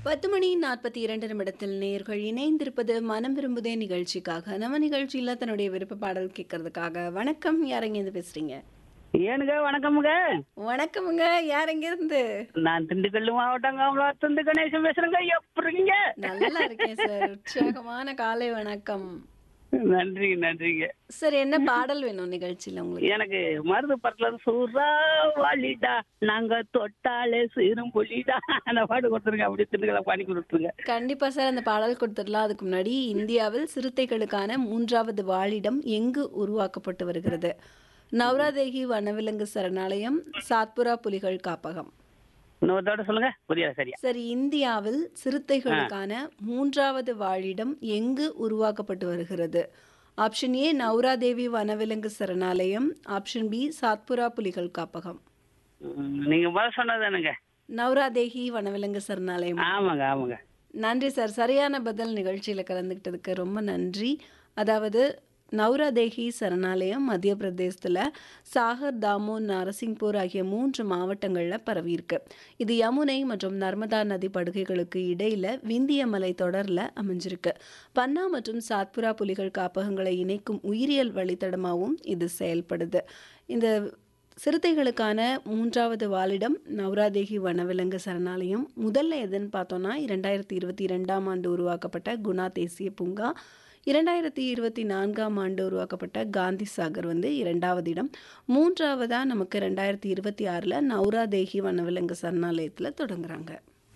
பத்து மணி நாற்பத்தி இரண்டு நிமிடத்தில் நேர்கள் இணைந்திருப்பது மனம் விரும்புதே நிகழ்ச்சிக்காக நம்ம நிகழ்ச்சியில தன்னுடைய விருப்ப பாடல் கேட்கறதுக்காக வணக்கம் யாரங்க இருந்து பேசுறீங்க ஏனுங்க வணக்கமுங்க வணக்கமுங்க யார் எங்க இருந்து நான் திண்டுக்கல் மாவட்டம் காமலாத்துந்து கணேசன் பேசுறேங்க எப்படிங்க நல்லா இருக்கேன் சார் உற்சாகமான காலை வணக்கம் நன்றி நன்றிங்க சார் என்ன பாடல் வேணும் நிகழ்ச்சியில உங்களுக்கு எனக்கு மருது படத்துல இருந்து சூறா வாலிடா நாங்க தொட்டாலே சீரும் புலிடா அந்த பாடு கொடுத்துருங்க அப்படி திண்டுக்கல பண்ணி கொடுத்துருங்க கண்டிப்பா சார் அந்த பாடல் கொடுத்துடலாம் அதுக்கு முன்னாடி இந்தியாவில் சிறுத்தைகளுக்கான மூன்றாவது வாழிடம் எங்கு உருவாக்கப்பட்டு வருகிறது நவ்ராதேகி வனவிலங்கு சரணாலயம் சாத்புரா புலிகள் காப்பகம் இன்னொருத்தோட சொல்லுங்க புரியல சரியா சரி இந்தியாவில் சிறுத்தைகளுக்கான மூன்றாவது வாழிடம் எங்கு உருவாக்கப்பட்டு வருகிறது ஆப்ஷன் ஏ நவ்ராதேவி வனவிலங்கு சரணாலயம் ஆப்ஷன் பி சாத்புரா புலிகள் காப்பகம் ம், நீங்க முதல்ல சொன்னதானுங்க நவ்ராதேகி வனவிலங்கு சரணாலயம் ஆமாங்க ஆமாங்க நன்றி சார் சரியான பதில் நிகழ்ச்சியில் கலந்துக்கிட்டதுக்கு ரொம்ப நன்றி அதாவது நவ்ராதேகி சரணாலயம் மத்திய பிரதேசத்தில் சாகர் தாமோ நரசிங்பூர் ஆகிய மூன்று மாவட்டங்களில் பரவியிருக்கு இது யமுனை மற்றும் நர்மதா நதி படுகைகளுக்கு இடையில விந்திய மலை தொடரில் அமைஞ்சிருக்கு பன்னா மற்றும் சாத்புரா புலிகள் காப்பகங்களை இணைக்கும் உயிரியல் வழித்தடமாகவும் இது செயல்படுது இந்த சிறுத்தைகளுக்கான மூன்றாவது வாழிடம் நவ்ராதேகி வனவிலங்கு சரணாலயம் முதல்ல எதுன்னு பார்த்தோம்னா இரண்டாயிரத்தி இருபத்தி இரண்டாம் ஆண்டு உருவாக்கப்பட்ட குணா தேசிய பூங்கா இரண்டாயிரத்தி இருபத்தி நான்காம் ஆண்டு உருவாக்கப்பட்ட காந்தி சாகர் வந்து இரண்டாவது இடம் மூன்றாவதா நமக்கு ரெண்டாயிரத்தி இருபத்தி ஆறில் நவ்ராதேகி வனவிலங்கு சரணாலயத்தில் தொடங்குறாங்க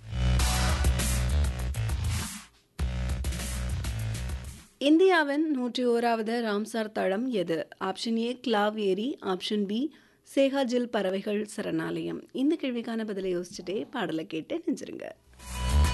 இந்தியாவின் நூற்றி ஓராவது ராம்சார் தளம் எது ஆப்ஷன் ஏ கிளாவ் ஏரி ஆப்ஷன் பி சேகாஜில் பறவைகள் சரணாலயம் இந்த கேள்விக்கான பதிலை யோசிச்சுட்டே பாடலை கேட்டு நெஞ்சிருங்க